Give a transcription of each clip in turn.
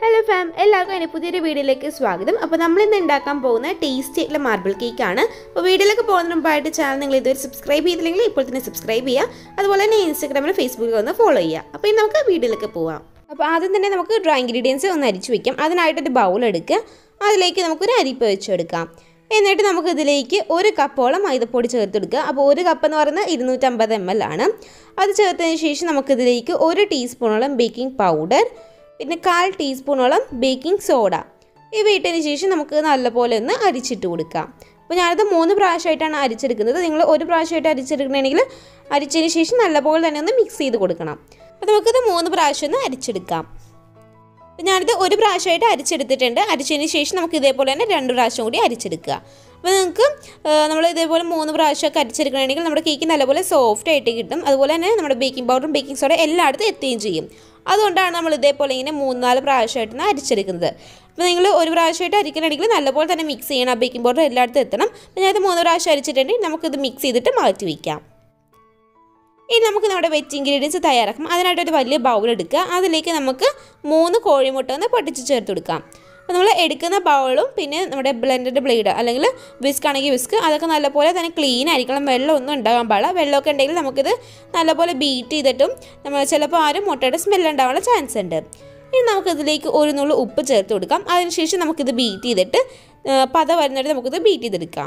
hello farm എല്ലാവർക്കും എൻ്റെ പുതിയൊരു വീഡിയോയിലേക്ക് സ്വാഗതം അപ്പോൾ നമ്മൾ ഇന്ന് ഉണ്ടാക്കാൻ പോകുന്ന ടേസ്റ്റി ആയിട്ടുള്ള മാർബിൾ കേക്ക് ആണ് അപ്പോൾ വീഡിയോയിലേക്ക് പോകുന്നതിന് മുമ്പായിട്ട് ചാനൽ നിങ്ങൾ ഇതുവരെ സബ്സ്ക്രൈബ് ചെയ്തില്ലെങ്കിൽ ഇപ്പോൾ തന്നെ സബ്സ്ക്രൈബ് ചെയ്യുക അതുപോലെ തന്നെ ഇൻസ്റ്റാഗ്രാമിലും ഫേസ്ബുക്കിൽ ഒന്ന് ഫോളോ ചെയ്യുക അപ്പോൾ ഇനി നമുക്ക് വീഡിയോയിലേക്ക് പോവാം അപ്പോൾ ആദ്യം തന്നെ നമുക്ക് ഡ്രൈ ഇൻഗ്രീഡിയൻസ് ഒന്ന് അരിച്ചു വയ്ക്കാം അതിനായിട്ടൊരു ബൗൾ എടുക്കുക അതിലേക്ക് നമുക്കൊരു അരിപ്പ് വെച്ചെടുക്കാം എന്നിട്ട് നമുക്ക് ഇതിലേക്ക് ഒരു കപ്പോളം മൈദപ്പൊടി ചേർത്തെടുക്കുക അപ്പോൾ ഒരു കപ്പ് എന്ന് പറയുന്നത് ഇരുന്നൂറ്റമ്പത് എം എൽ ആണ് അത് ചേർത്തതിന് ശേഷം നമുക്കിതിലേക്ക് ഒരു ടീസ്പൂണോളം ബേക്കിംഗ് പൗഡർ പിന്നെ കാൽ ടീസ്പൂണോളം ബേക്കിംഗ് സോഡ ഇവ ഇട്ടതിന് ശേഷം നമുക്ക് നല്ലപോലെ ഒന്ന് അരിച്ചിട്ട് കൊടുക്കാം അപ്പോൾ ഞാനത് മൂന്ന് പ്രാവശ്യമായിട്ടാണ് അരിച്ചെടുക്കുന്നത് നിങ്ങൾ ഒരു പ്രാവശ്യമായിട്ട് അരിച്ചെടുക്കണമെങ്കിൽ അരിച്ചതിന് ശേഷം നല്ലപോലെ തന്നെ ഒന്ന് മിക്സ് ചെയ്ത് കൊടുക്കണം അപ്പോൾ നമുക്കിത് മൂന്ന് പ്രാവശ്യം ഒന്ന് അരിച്ചെടുക്കാം അപ്പോൾ ഞാനിത് ഒരു പ്രാവശ്യമായിട്ട് അരിച്ചെടുത്തിട്ടുണ്ട് അരിച്ചതിന് ശേഷം നമുക്ക് ഇതേപോലെ തന്നെ രണ്ട് പ്രാവശ്യം കൂടി അരിച്ചെടുക്കുക അപ്പോൾ നിങ്ങൾക്ക് നമ്മൾ ഇതേപോലെ മൂന്ന് പ്രാവശ്യമൊക്കെ അരിച്ചെടുക്കണമെങ്കിൽ നമ്മുടെ കേക്ക് നല്ലപോലെ സോഫ്റ്റ് ആയിട്ട് കിട്ടും അതുപോലെ തന്നെ നമ്മുടെ ബേക്കിംഗ് പൗഡറും ബേക്കിംഗ് സോഡ എല്ലായിടത്തും എത്തുകയും ചെയ്യും അതുകൊണ്ടാണ് നമ്മൾ ഇതേപോലെ ഇങ്ങനെ മൂന്ന് നാല് പ്രാവശ്യമായിട്ടാണ് അരിച്ചെടുക്കുന്നത് അപ്പോൾ നിങ്ങൾ ഒരു പ്രാവശ്യമായിട്ട് അരിക്കണമെങ്കിൽ നല്ലപോലെ തന്നെ മിക്സ് ചെയ്യണം ബേക്കിംഗ് പൗഡർ എല്ലായിടത്തും എത്തണം അപ്പോൾ ഞാനത് മൂന്ന് പ്രാവശ്യം അരിച്ചിട്ടുണ്ടെങ്കിൽ നമുക്കിത് മിക്സ് ചെയ്തിട്ട് മാറ്റി വയ്ക്കാം ഇനി നമുക്ക് നമ്മുടെ വെറ്റ് ഇൻഗ്രീഡിയൻസ് തയ്യാറാക്കാം അതിനായിട്ടൊരു വലിയ ബൗൾ എടുക്കുക അതിലേക്ക് നമുക്ക് മൂന്ന് കോഴിമുട്ട ഒന്ന് പൊട്ടിച്ച് ചേർത്ത് കൊടുക്കാം അപ്പോൾ നമ്മൾ എടുക്കുന്ന ബൗളും പിന്നെ നമ്മുടെ ബ്ലെൻഡഡ് ബ്ലേഡ് അല്ലെങ്കിൽ വിസ്ക് ആണെങ്കിൽ വിസ്ക് അതൊക്കെ നല്ലപോലെ തന്നെ ക്ലീൻ ആയിരിക്കണം വെള്ളമൊന്നും ഉണ്ടാകാൻ പാടില്ല വെള്ളമൊക്കെ ഉണ്ടെങ്കിൽ നമുക്കിത് നല്ലപോലെ ബീറ്റ് ചെയ്തിട്ടും നമ്മൾ ചിലപ്പോൾ ആരും മുട്ടയുടെ സ്മെല്ല് ഉണ്ടാവാനുള്ള ചാൻസ് ഉണ്ട് ഇനി നമുക്കിതിലേക്ക് ഒരു നുള്ളു ഉപ്പ് ചേർത്ത് കൊടുക്കാം അതിനുശേഷം നമുക്കിത് ബീറ്റ് ചെയ്തിട്ട് പത വരുന്നിട്ട് നമുക്കിത് ബീറ്റ് ചെയ്തെടുക്കാം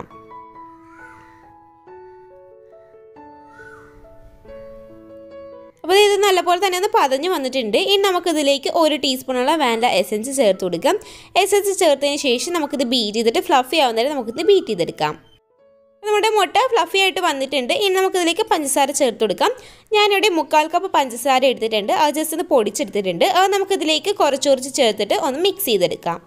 അപ്പോൾ ഇത് നല്ലപോലെ തന്നെ ഒന്ന് പതഞ്ഞ് വന്നിട്ടുണ്ട് ഇനി നമുക്കിതിലേക്ക് ഒരു ടീസ്പൂണോളം വേണ്ട എസൻസ് ചേർത്ത് കൊടുക്കാം എസൻസ് ചേർത്തതിന് ശേഷം നമുക്കിത് ബീറ്റ് ചെയ്തിട്ട് ഫ്ലഫി ആവുന്നവരെ നമുക്കിത് ബീറ്റ് ചെയ്തെടുക്കാം നമ്മുടെ മുട്ട ഫ്ലഫി ആയിട്ട് വന്നിട്ടുണ്ട് ഇനി നമുക്കിതിലേക്ക് പഞ്ചസാര ചേർത്ത് കൊടുക്കാം ഞാനിവിടെ മുക്കാൽ കപ്പ് പഞ്ചസാര എടുത്തിട്ടുണ്ട് അത് ജസ്റ്റ് ഒന്ന് പൊടിച്ചെടുത്തിട്ടുണ്ട് അത് നമുക്കിതിലേക്ക് കുറച്ച് കുറച്ച് ചേർത്തിട്ട് ഒന്ന് മിക്സ് ചെയ്തെടുക്കാം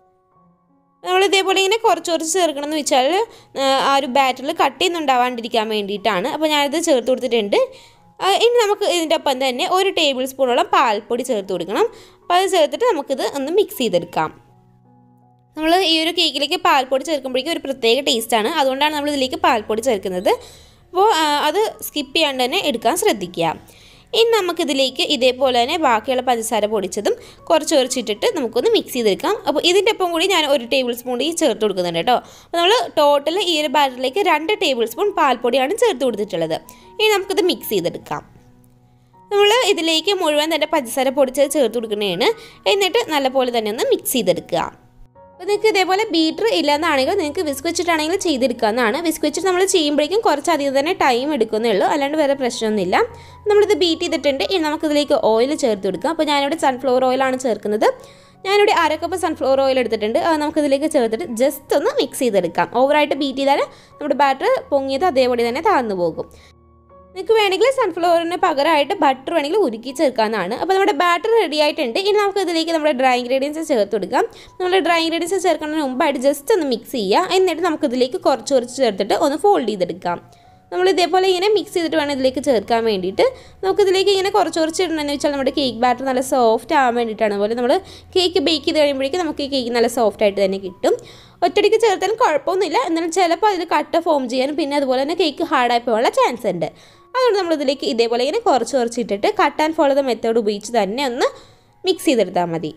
നമ്മൾ ഇതേപോലെ ഇങ്ങനെ കുറച്ച് കുറച്ച് ചേർക്കണം എന്ന് വെച്ചാൽ ആ ഒരു ബാറ്ററിൽ കട്ടിയൊന്നും ഉണ്ടാവാണ്ടിരിക്കാൻ വേണ്ടിയിട്ടാണ് അപ്പോൾ ഞാനിത് ചേർത്ത് കൊടുത്തിട്ടുണ്ട് ഇനി നമുക്ക് ഇതിൻ്റെ ഒപ്പം തന്നെ ഒരു ടേബിൾ സ്പൂണോളം പാൽപ്പൊടി ചേർത്ത് കൊടുക്കണം അപ്പോൾ അത് ചേർത്തിട്ട് നമുക്കിത് ഒന്ന് മിക്സ് ചെയ്തെടുക്കാം നമ്മൾ ഈ ഒരു കേക്കിലേക്ക് പാൽപ്പൊടി ചേർക്കുമ്പോഴേക്കും ഒരു പ്രത്യേക ടേസ്റ്റാണ് അതുകൊണ്ടാണ് നമ്മൾ ഇതിലേക്ക് പാൽപ്പൊടി ചേർക്കുന്നത് അപ്പോൾ അത് സ്കിപ്പ് ചെയ്യാണ്ട് തന്നെ എടുക്കാൻ ശ്രദ്ധിക്കുക ഇനി നമുക്കിതിലേക്ക് ഇതേപോലെ തന്നെ ബാക്കിയുള്ള പഞ്ചസാര പൊടിച്ചതും കുറച്ച് കുറച്ചിട്ടിട്ട് നമുക്കൊന്ന് മിക്സ് ചെയ്തെടുക്കാം അപ്പോൾ ഇതിൻ്റെ ഒപ്പം കൂടി ഞാൻ ഒരു ടേബിൾ സ്പൂൺ ഈ ചേർത്ത് കൊടുക്കുന്നുണ്ട് കേട്ടോ അപ്പോൾ നമ്മൾ ടോട്ടൽ ഈ ഒരു ബാറ്ററിലേക്ക് രണ്ട് ടേബിൾ സ്പൂൺ പാൽപ്പൊടിയാണ് ചേർത്ത് കൊടുത്തിട്ടുള്ളത് ഇനി നമുക്കിത് മിക്സ് ചെയ്തെടുക്കാം നമ്മൾ ഇതിലേക്ക് മുഴുവൻ തന്നെ പഞ്ചസാര പൊടിച്ചത് ചേർത്ത് കൊടുക്കുന്നതാണ് എന്നിട്ട് നല്ലപോലെ തന്നെ ഒന്ന് മിക്സ് ചെയ്തെടുക്കുക അപ്പോൾ നിങ്ങൾക്ക് ഇതേപോലെ ബീറ്റർ ഇല്ലാന്നാണെങ്കിൽ നിങ്ങൾക്ക് വിസ്ക് വെച്ചിട്ടാണെങ്കിൽ ചെയ്തെടുക്കാവുന്നതാണ് വിസ്ക് വെച്ചിട്ട് നമ്മൾ ചെയ്യുമ്പോഴേക്കും കുറച്ചധികം തന്നെ ടൈം എടുക്കുന്നേ ഉള്ളൂ അല്ലാണ്ട് വേറെ പ്രശ്നമൊന്നുമില്ല നമ്മളിത് ബീറ്റ് ചെയ്തിട്ടുണ്ട് ഇനി നമുക്കിതിലേക്ക് ഓയിൽ ചേർത്ത് കൊടുക്കാം അപ്പോൾ ഞാനിവിടെ സൺഫ്ലവർ ഓയിലാണ് ചേർക്കുന്നത് ഞാനിവിടെ അര കപ്പ് സൺഫ്ലവർ ഓയിൽ എടുത്തിട്ടുണ്ട് അത് നമുക്കിതിലേക്ക് ചേർത്തിട്ട് ജസ്റ്റ് ഒന്ന് മിക്സ് ചെയ്തെടുക്കാം ഓവറായിട്ട് ബീറ്റ് ചെയ്താൽ നമ്മുടെ ബാറ്റർ പൊങ്ങിയത് അതേപടി തന്നെ താഴ്ന്നു പോകും നിങ്ങൾക്ക് വേണമെങ്കിൽ സൺഫ്ലവറിന് പകരമായിട്ട് ബട്ടർ വേണമെങ്കിൽ ഉരുക്കി ചേർക്കാവുന്നതാണ് അപ്പോൾ നമ്മുടെ ബാറ്റർ റെഡി ആയിട്ടുണ്ട് ഇനി നമുക്ക് ഇതിലേക്ക് നമ്മുടെ ഡ്രൈ ഇൻഗ്രീഡിയൻസ് ചേർത്ത് കൊടുക്കാം നമ്മൾ ഡ്രൈ ഇൻഗ്രീഡിയൻസ് ചേർക്കുന്നതിന് മുമ്പായിട്ട് ജസ്റ്റ് ഒന്ന് മിക്സ് ചെയ്യുക എന്നിട്ട് നമുക്ക് ഇതിലേക്ക് കുറച്ച് കുറച്ച് ചേർത്തിട്ട് ഒന്ന് ഫോൾഡ് ചെയ്തെടുക്കാം നമ്മൾ ഇതേപോലെ ഇങ്ങനെ മിക്സ് ചെയ്തിട്ട് വേണം ഇതിലേക്ക് ചേർക്കാൻ വേണ്ടിയിട്ട് നമുക്കിതിലേക്ക് ഇങ്ങനെ കുറച്ച് കുറച്ച് ഇടണമെന്ന് വെച്ചാൽ നമ്മുടെ കേക്ക് ബാറ്റർ നല്ല സോഫ്റ്റ് ആവാൻ വേണ്ടിയിട്ടാണ് അതുപോലെ നമ്മൾ കേക്ക് ബേക്ക് ചെയ്ത് കഴിയുമ്പോഴേക്കും നമുക്ക് ഈ കേക്ക് നല്ല സോഫ്റ്റ് ആയിട്ട് തന്നെ കിട്ടും ഒറ്റടിക്ക് ചേർത്താലും കുഴപ്പമൊന്നുമില്ല എന്നാലും ചിലപ്പോൾ അതിൽ കട്ട ഫോം ചെയ്യാനും പിന്നെ അതുപോലെ തന്നെ കേക്ക് ഹാർഡായി പോകാനുള്ള ചാൻസ് ഉണ്ട് അതുകൊണ്ട് നമ്മളിതിലേക്ക് ഇതേപോലെ ഇങ്ങനെ കുറച്ച് കുറച്ച് ഇട്ടിട്ട് cut and follow the method ഉപയോഗിച്ച് തന്നെ ഒന്ന് മിക്സ് ചെയ്തെടുത്താൽ മതി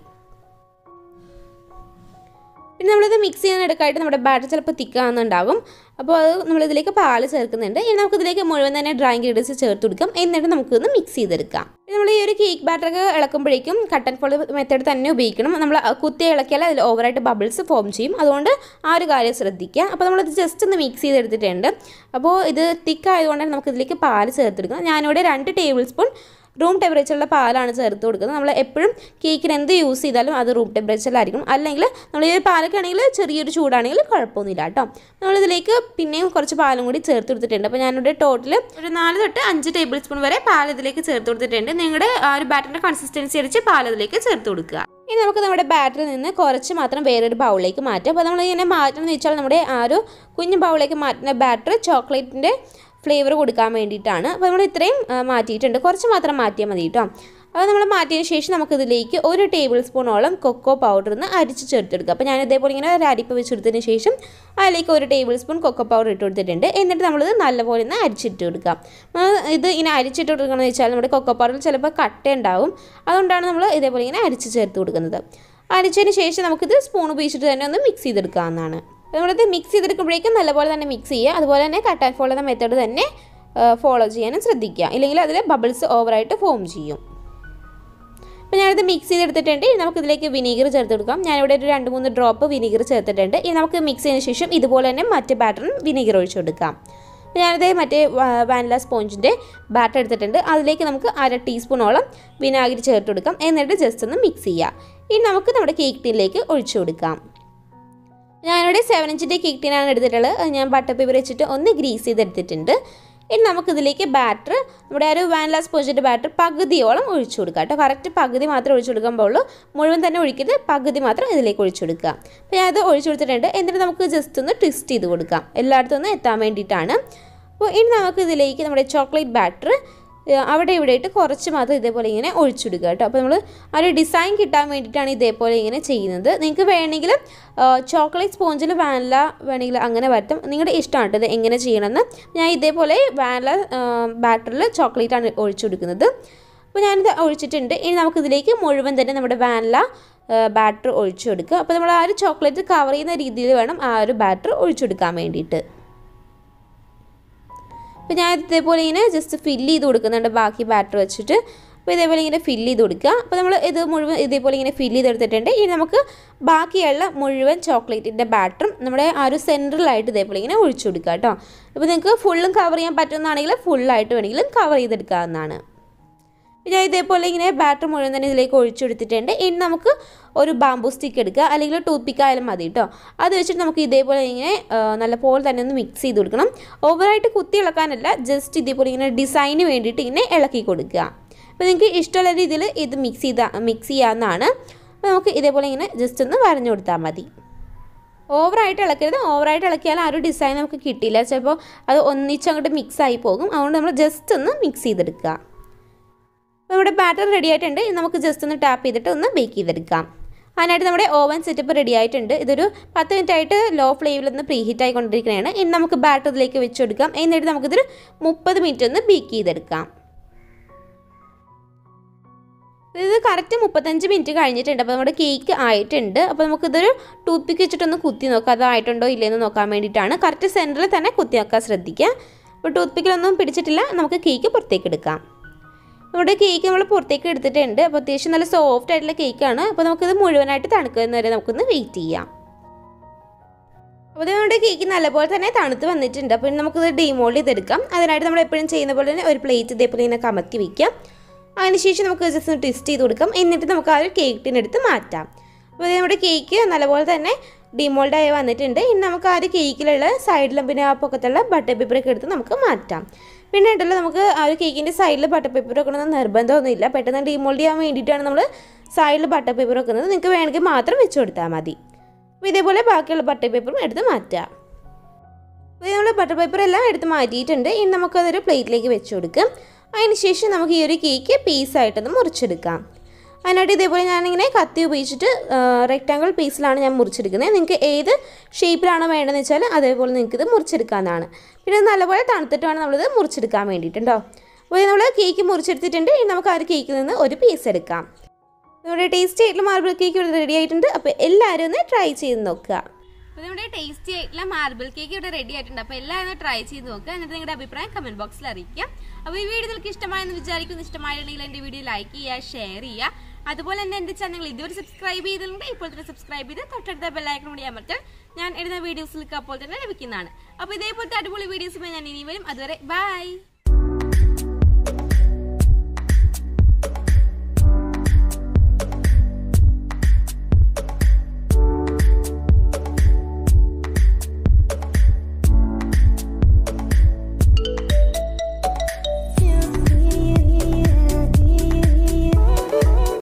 പിന്നെ നമ്മളിത് മിക്സ് ചെയ്യുന്നിടക്കായിട്ട് നമ്മുടെ ബാറ്റർ ചിലപ്പോൾ തിക്കാവുന്നുണ്ടാകും അപ്പോൾ അത് നമ്മളിതിലേക്ക് പാല് ചേർക്കുന്നുണ്ട് ഇനി നമുക്കിതിലേക്ക് മുഴുവൻ തന്നെ ഡ്രൈ ഇൻഗ്രീഡിയൻസ് ചേർത്ത് കൊടുക്കാം എന്നിട്ട് നമുക്കൊന്ന് മിക്സ് ചെയ്തെടുക്കാം നമ്മൾ ഈ ഒരു കേക്ക് ബാറ്ററൊക്കെ ഇളക്കുമ്പോഴേക്കും കട്ട് ആൻഡ് ഫോളോ മെത്തേഡ് തന്നെ ഉപയോഗിക്കണം നമ്മൾ കുത്തി ഇളക്കിയാൽ അതിൽ ഓവറായിട്ട് ബബിൾസ് ഫോം ചെയ്യും അതുകൊണ്ട് ആ ഒരു കാര്യം ശ്രദ്ധിക്കുക അപ്പോൾ നമ്മളിത് ജസ്റ്റ് ഒന്ന് മിക്സ് ചെയ്തെടുത്തിട്ടുണ്ട് അപ്പോൾ ഇത് തിക്ക് ആയതുകൊണ്ട് നമുക്ക് ഇതിലേക്ക് പാല് ചേർത്തെടുക്കാം ഞാനിവിടെ രണ്ട് ടേബിൾ സ്പൂൺ റൂം ടെമ്പറേച്ചറിലുള്ള പാലാണ് ചേർത്ത് കൊടുക്കുന്നത് നമ്മൾ എപ്പോഴും കേക്കിന് എന്ത് യൂസ് ചെയ്താലും അത് റൂം ടെമ്പറേച്ചറിലായിരിക്കും അല്ലെങ്കിൽ നമ്മൾ ഈ ഒരു പാലൊക്കെ ആണെങ്കിൽ ചെറിയൊരു ചൂടാണെങ്കിൽ കുഴപ്പമൊന്നുമില്ല കേട്ടോ നമ്മളിതിലേക്ക് പിന്നെയും കുറച്ച് പാലും കൂടി ചേർത്ത് കൊടുത്തിട്ടുണ്ട് അപ്പോൾ ഞാനിവിടെ ടോട്ടൽ ഒരു നാല് തൊട്ട് അഞ്ച് ടേബിൾ സ്പൂൺ വരെ പാൽ ഇതിലേക്ക് ചേർത്ത് കൊടുത്തിട്ടുണ്ട് നിങ്ങളുടെ ആ ഒരു ബാറ്ററിൻ്റെ കൺസിസ്റ്റൻസി അടിച്ച് പാൽ ഇതിലേക്ക് ചേർത്ത് കൊടുക്കുക ഇനി നമുക്ക് നമ്മുടെ ബാറ്ററിൽ നിന്ന് കുറച്ച് മാത്രം വേറൊരു ബൗളിലേക്ക് മാറ്റാം അപ്പോൾ നമ്മൾ ഇങ്ങനെ മാറ്റണം എന്ന് വെച്ചാൽ നമ്മുടെ ആ ഒരു കുഞ്ഞു ബൗളിലേക്ക് മാറ്റുന്ന ബാറ്റർ ചോക്ലേറ്റിൻ്റെ ഫ്ലേവർ കൊടുക്കാൻ വേണ്ടിയിട്ടാണ് അപ്പോൾ നമ്മൾ ഇത്രയും മാറ്റിയിട്ടുണ്ട് കുറച്ച് മാത്രം മാറ്റിയാൽ മതി കേട്ടോ അത് നമ്മൾ മാറ്റിയതിന് ശേഷം നമുക്കിതിലേക്ക് ഒരു ടേബിൾ സ്പൂണോളം കൊക്കോ പൗഡർ ഒന്ന് അരിച്ച് ചേർത്തെടുക്കുക അപ്പോൾ ഞാൻ ഇതേപോലെ ഇങ്ങനെ ഒരു അരിപ്പ് വെച്ചെടുത്തതിന് ശേഷം അതിലേക്ക് ഒരു ടേബിൾ സ്പൂൺ കൊക്കോ പൗഡർ ഇട്ട് കൊടുത്തിട്ടുണ്ട് എന്നിട്ട് നമ്മളിത് നല്ലപോലെ ഒന്ന് അരിച്ചിട്ട് കൊടുക്കാം ഇത് ഇങ്ങനെ അരിച്ചിട്ട് കൊടുക്കണമെന്ന് വെച്ചാൽ നമ്മുടെ കൊക്കോ പൗഡറിൽ ചിലപ്പോൾ കട്ട ഉണ്ടാവും അതുകൊണ്ടാണ് നമ്മൾ ഇതേപോലെ ഇങ്ങനെ അരിച്ച് ചേർത്ത് കൊടുക്കുന്നത് അരിച്ചതിന് ശേഷം നമുക്കിത് സ്പൂൺ ഉപയോഗിച്ചിട്ട് തന്നെ ഒന്ന് മിക്സ് ചെയ്തെടുക്കാവുന്നതാണ് അപ്പോൾ നമ്മളിത് മിക്സ് ചെയ്തെടുക്കുമ്പോഴേക്കും നല്ലപോലെ തന്നെ മിക്സ് ചെയ്യുക അതുപോലെ തന്നെ കട്ട് ആൻഡ് ഫോളോ എന്ന മെത്തേഡ് തന്നെ ഫോളോ ചെയ്യാനും ശ്രദ്ധിക്കുക ഇല്ലെങ്കിൽ അതിൽ ബബിൾസ് ഓവറായിട്ട് ഫോം ചെയ്യും അപ്പോൾ ഞാനിത് മിക്സ് ചെയ്തെടുത്തിട്ടുണ്ട് ഇനി നമുക്ക് ഇതിലേക്ക് വിനീഗർ ചേർത്ത് കൊടുക്കാം ഞാനിവിടെ ഒരു രണ്ട് മൂന്ന് ഡ്രോപ്പ് വിനീഗർ ചേർത്തിട്ടുണ്ട് ഇനി നമുക്ക് മിക്സ് ചെയ്തതിന് ശേഷം ഇതുപോലെ തന്നെ മറ്റേ ബാറ്ററിനും വിനീഗർ ഒഴിച്ചു കൊടുക്കാം അപ്പോൾ ഞാനിത് മറ്റേ വാനില സ്പോഞ്ചിൻ്റെ ബാറ്റർ എടുത്തിട്ടുണ്ട് അതിലേക്ക് നമുക്ക് അര ടീസ്പൂണോളം വിനാഗിരി ചേർത്ത് കൊടുക്കാം എന്നിട്ട് ജസ്റ്റ് ഒന്ന് മിക്സ് ചെയ്യാം ഇനി നമുക്ക് നമ്മുടെ കേക്ക് ടീനിലേക്ക് ഒഴിച്ചു കൊടുക്കാം ഞാനിവിടെ സെവൻ ഇഞ്ചിൻ്റെ കേക്ക് ടീനാണ് എടുത്തിട്ടുള്ളത് അത് ഞാൻ ബട്ടർ പേപ്പർ വെച്ചിട്ട് ഒന്ന് ഗ്രീസ് ചെയ്തെടുത്തിട്ടുണ്ട് ഇനി നമുക്കിതിലേക്ക് ബാറ്റർ നമ്മുടെ ആ ഒരു വാനില സ്പോഞ്ചിൻ്റെ ബാറ്റർ പകുതിയോളം ഒഴിച്ചു കൊടുക്കുക കേട്ടോ കറക്റ്റ് പകുതി മാത്രം ഒഴിച്ചു കൊടുക്കാൻ പാടുള്ളൂ മുഴുവൻ തന്നെ ഒഴിക്കരുത് പകുതി മാത്രം ഇതിലേക്ക് ഒഴിച്ചു കൊടുക്കുക അപ്പോൾ ഞാനത് ഒഴിച്ചു കൊടുത്തിട്ടുണ്ട് എന്നിട്ട് നമുക്ക് ജസ്റ്റ് ഒന്ന് ട്വിസ്റ്റ് ചെയ്ത് കൊടുക്കാം എല്ലായിടത്തും ഒന്ന് എത്താൻ വേണ്ടിയിട്ടാണ് അപ്പോൾ ഇനി നമുക്ക് ഇതിലേക്ക് നമ്മുടെ ചോക്ലേറ്റ് ബാറ്റർ അവിടെ ഇവിടെ ആയിട്ട് കുറച്ച് മാത്രം ഇതേപോലെ ഇങ്ങനെ ഒഴിച്ചിടുക കേട്ടോ അപ്പോൾ നമ്മൾ ആ ഒരു ഡിസൈൻ കിട്ടാൻ വേണ്ടിയിട്ടാണ് ഇതേപോലെ ഇങ്ങനെ ചെയ്യുന്നത് നിങ്ങൾക്ക് വേണമെങ്കിൽ ചോക്ലേറ്റ് സ്പോഞ്ചിൽ വാനില വേണമെങ്കിൽ അങ്ങനെ പറ്റും നിങ്ങളുടെ ഇഷ്ടമാണ് കേട്ടോ ഇത് എങ്ങനെ ചെയ്യണമെന്ന് ഞാൻ ഇതേപോലെ വാനില ബാറ്ററിൽ ചോക്ലേറ്റാണ് ഒഴിച്ചു കൊടുക്കുന്നത് അപ്പോൾ ഞാനിത് ഒഴിച്ചിട്ടുണ്ട് ഇനി നമുക്കിതിലേക്ക് മുഴുവൻ തന്നെ നമ്മുടെ വാനില ബാറ്റർ ഒഴിച്ചു കൊടുക്കുക അപ്പോൾ നമ്മൾ ആ ഒരു ചോക്ലേറ്റ് കവർ ചെയ്യുന്ന രീതിയിൽ വേണം ആ ഒരു ബാറ്റർ ഒഴിച്ചു കൊടുക്കാൻ വേണ്ടിയിട്ട് അപ്പോൾ ഞാൻ ഇതേപോലെ ഇങ്ങനെ ജസ്റ്റ് ഫില്ല് ചെയ്ത് കൊടുക്കുന്നുണ്ട് ബാക്കി ബാറ്റർ വെച്ചിട്ട് അപ്പോൾ ഇതേപോലെ ഇങ്ങനെ ഫില്ല് ചെയ്ത് കൊടുക്കുക അപ്പോൾ നമ്മൾ ഇത് മുഴുവൻ ഇതേപോലെ ഇങ്ങനെ ഫില്ല് ചെയ്തെടുത്തിട്ടുണ്ട് ഇനി നമുക്ക് ബാക്കിയുള്ള മുഴുവൻ ചോക്ലേറ്റിൻ്റെ ബാറ്ററും നമ്മുടെ ആ ഒരു സെൻറ്ററിലായിട്ട് ഇതേപോലെ ഇങ്ങനെ ഒഴിച്ചു കൊടുക്കുക കേട്ടോ അപ്പോൾ നിങ്ങൾക്ക് ഫുള്ളും കവർ ചെയ്യാൻ പറ്റുന്നതാണെങ്കിൽ ഫുള്ളായിട്ട് വേണമെങ്കിലും കവർ ചെയ്തെടുക്കാവുന്നതാണ് ഞാൻ ഇതേപോലെ ഇങ്ങനെ ബാറ്റർ മുഴുവൻ തന്നെ ഇതിലേക്ക് ഒഴിച്ചെടുത്തിട്ടുണ്ട് ഇനി നമുക്ക് ഒരു ബാമ്പു സ്റ്റിക്ക് എടുക്കുക അല്ലെങ്കിൽ ടൂത്ത് പിക്ക് ആയാലും മതി കേട്ടോ അത് വെച്ചിട്ട് നമുക്ക് ഇതേപോലെ ഇങ്ങനെ നല്ലപോലെ തന്നെ ഒന്ന് മിക്സ് ചെയ്ത് കൊടുക്കണം ഓവറായിട്ട് കുത്തി ഇളക്കാനല്ല ജസ്റ്റ് ഇതേപോലെ ഇങ്ങനെ ഡിസൈന് വേണ്ടിയിട്ട് ഇങ്ങനെ ഇളക്കി കൊടുക്കുക അപ്പോൾ നിങ്ങൾക്ക് ഇഷ്ടമുള്ള രീതിയിൽ ഇത് മിക്സ് ചെയ്ത മിക്സ് ചെയ്യാവുന്നതാണ് അപ്പോൾ നമുക്ക് ഇതേപോലെ ഇങ്ങനെ ജസ്റ്റ് ഒന്ന് വരഞ്ഞു കൊടുത്താൽ മതി ഓവറായിട്ട് ഇളക്കരുത് ഓവറായിട്ട് ഇളക്കിയാൽ ആ ഒരു ഡിസൈൻ നമുക്ക് കിട്ടില്ല ചിലപ്പോൾ അത് ഒന്നിച്ചങ്ങോട്ട് മിക്സ് ആയി പോകും അതുകൊണ്ട് നമ്മൾ ജസ്റ്റ് ഒന്ന് മിക്സ് ചെയ്തെടുക്കുക അപ്പോൾ നമ്മുടെ ബാറ്റർ റെഡി ആയിട്ടുണ്ട് ഇനി നമുക്ക് ജസ്റ്റ് ഒന്ന് ടാപ്പ് ചെയ്തിട്ട് ഒന്ന് ബേക്ക് ചെയ്തെടുക്കാം അതിനായിട്ട് നമ്മുടെ ഓവൻ സെറ്റപ്പ് റെഡി ആയിട്ടുണ്ട് ഇതൊരു പത്ത് മിനിറ്റ് ആയിട്ട് ലോ ഫ്ലെയിമിൽ ഒന്ന് പ്രീ ഹീറ്റ് ആയിക്കൊണ്ടിരിക്കുകയാണ് ഇനി നമുക്ക് ബാറ്റർ ഇതിലേക്ക് വെച്ച് കൊടുക്കാം എന്നിട്ട് നമുക്കിതൊരു മുപ്പത് മിനിറ്റ് ഒന്ന് ബേക്ക് ചെയ്തെടുക്കാം ഇത് കറക്റ്റ് മുപ്പത്തഞ്ച് മിനിറ്റ് കഴിഞ്ഞിട്ടുണ്ട് അപ്പോൾ നമ്മുടെ കേക്ക് ആയിട്ടുണ്ട് അപ്പോൾ നമുക്കിതൊരു ടൂത്ത് പിക്ക് വെച്ചിട്ടൊന്ന് കുത്തി നോക്കാം അത് ആയിട്ടുണ്ടോ ഇല്ലയെന്ന് നോക്കാൻ വേണ്ടിയിട്ടാണ് കറക്റ്റ് സെൻറ്ററിൽ തന്നെ കുത്തി നോക്കാൻ ശ്രദ്ധിക്കുക അപ്പോൾ ടൂത്ത് പിക്കിലൊന്നും പിടിച്ചിട്ടില്ല നമുക്ക് കേക്ക് പുറത്തേക്ക് എടുക്കാം നമ്മുടെ കേക്ക് നമ്മൾ പുറത്തേക്ക് എടുത്തിട്ടുണ്ട് അപ്പോൾ അത്യാവശ്യം നല്ല സോഫ്റ്റ് ആയിട്ടുള്ള കേക്കാണ് അപ്പോൾ നമുക്കിത് മുഴുവനായിട്ട് തണുക്കുന്ന വരെ നമുക്കൊന്ന് വെയിറ്റ് ചെയ്യാം അപ്പോൾ നമ്മുടെ കേക്ക് നല്ലപോലെ തന്നെ തണുത്ത് വന്നിട്ടുണ്ട് അപ്പോൾ നമുക്കിത് ഡീമോൾഡ് ചെയ്തെടുക്കാം അതിനായിട്ട് നമ്മൾ എപ്പോഴും ചെയ്യുന്ന പോലെ തന്നെ ഒരു പ്ലേറ്റ് ഇതേപോലെ ഇങ്ങനെ കമത്തി വയ്ക്കാം അതിനുശേഷം നമുക്ക് ജസ്റ്റ് ഒന്ന് ട്വിസ്റ്റ് ചെയ്ത് കൊടുക്കാം എന്നിട്ട് നമുക്ക് ആ ഒരു കേക്ക് ടിനെടുത്ത് മാറ്റാം അപ്പോൾ നമ്മുടെ കേക്ക് നല്ലപോലെ തന്നെ ഡിമോൾഡ് ആയി വന്നിട്ടുണ്ട് ഇനി നമുക്ക് ആ ഒരു കേക്കിലുള്ള സൈഡിലും പിന്നെ ആ പൊക്കത്തുള്ള ബട്ടർ പേപ്പറൊക്കെ എടുത്ത് നമുക്ക് മാറ്റാം പിന്നെ ഉണ്ടല്ലോ നമുക്ക് ആ ഒരു കേക്കിൻ്റെ സൈഡിൽ ബട്ടർ പേപ്പർ വെക്കണമെന്ന് നിർബന്ധമൊന്നുമില്ല പെട്ടെന്ന് ഡിമോൾഡ് ചെയ്യാൻ വേണ്ടിയിട്ടാണ് നമ്മൾ സൈഡിൽ ബട്ടർ പേപ്പർ വെക്കുന്നത് നിങ്ങൾക്ക് വേണമെങ്കിൽ മാത്രം വെച്ച് കൊടുത്താൽ മതി അപ്പോൾ ഇതേപോലെ ബാക്കിയുള്ള ബട്ടർ പേപ്പറും എടുത്ത് മാറ്റാം അപ്പോൾ നമ്മൾ ബട്ടർ പേപ്പർ എല്ലാം എടുത്ത് മാറ്റിയിട്ടുണ്ട് ഇനി നമുക്കതൊരു പ്ലേറ്റിലേക്ക് വെച്ച് കൊടുക്കാം അതിനുശേഷം നമുക്ക് ഈ ഒരു കേക്ക് പീസായിട്ടൊന്ന് മുറിച്ചെടുക്കാം അതിനായിട്ട് ഇതേപോലെ ഞാനിങ്ങനെ കത്തി ഉപയോഗിച്ചിട്ട് റെക്റ്റാങ്കിൾ പീസിലാണ് ഞാൻ മുറിച്ചെടുക്കുന്നത് നിങ്ങൾക്ക് ഏത് ഷേപ്പിലാണോ വേണ്ടതെന്ന് വെച്ചാൽ അതേപോലെ നിങ്ങൾക്ക് ഇത് മുറിച്ചെടുക്കാവുന്നതാണ് പിന്നെ ഇത് നല്ലപോലെ തണുത്തിട്ട് വേണം നമ്മളിത് മുറിച്ചെടുക്കാൻ വേണ്ടിയിട്ടുണ്ടോ അപ്പോൾ നമ്മൾ കേക്ക് മുറിച്ചെടുത്തിട്ടുണ്ട് ഇനി നമുക്ക് ആ ഒരു കേക്കിൽ നിന്ന് ഒരു പീസ് എടുക്കാം നമ്മുടെ ടേസ്റ്റി ആയിട്ടുള്ള മാർബിൾ കേക്ക് ഇവിടെ റെഡി ആയിട്ടുണ്ട് അപ്പോൾ എല്ലാവരും ഒന്ന് ട്രൈ ചെയ്ത് നോക്കുക അപ്പോൾ നമ്മുടെ ടേസ്റ്റി ആയിട്ടുള്ള മാർബിൾ കേക്ക് ഇവിടെ റെഡി ആയിട്ടുണ്ട് അപ്പോൾ എല്ലാവരും ട്രൈ ചെയ്ത് നോക്കുക എന്നിട്ട് നിങ്ങളുടെ അഭിപ്രായം കമന്റ് ബോക്സിൽ അറിയിക്കാം അപ്പോൾ ഈ വീഡിയോ നിങ്ങൾക്ക് ഇഷ്ടമായെന്ന് വിചാരിക്കുന്നു ഇഷ്ടമായിട്ടുണ്ടെങ്കിൽ എൻ്റെ വീഡിയോ ലൈക്ക് ചെയ്യുക ഷെയർ ചെയ്യുക അതുപോലെ തന്നെ എൻ്റെ ചാനൽ ഇതുവരെ സബ്സ്ക്രൈബ് ചെയ്തിട്ടുണ്ട് ഇപ്പോൾ തന്നെ സബ്സ്ക്രൈബ് ചെയ്ത് തൊട്ടടുത്ത ബെല്ലൈക്കൺ കൂടി അമർത്താൽ ഞാൻ ഇടുന്ന വീഡിയോസിലേക്ക് അപ്പോൾ തന്നെ ലഭിക്കുന്നതാണ് അപ്പോൾ ഇതേപോലത്തെ അടിപൊളി വീഡിയോസുമായി ഞാൻ ഇനി വരും അതുവരെ ബൈ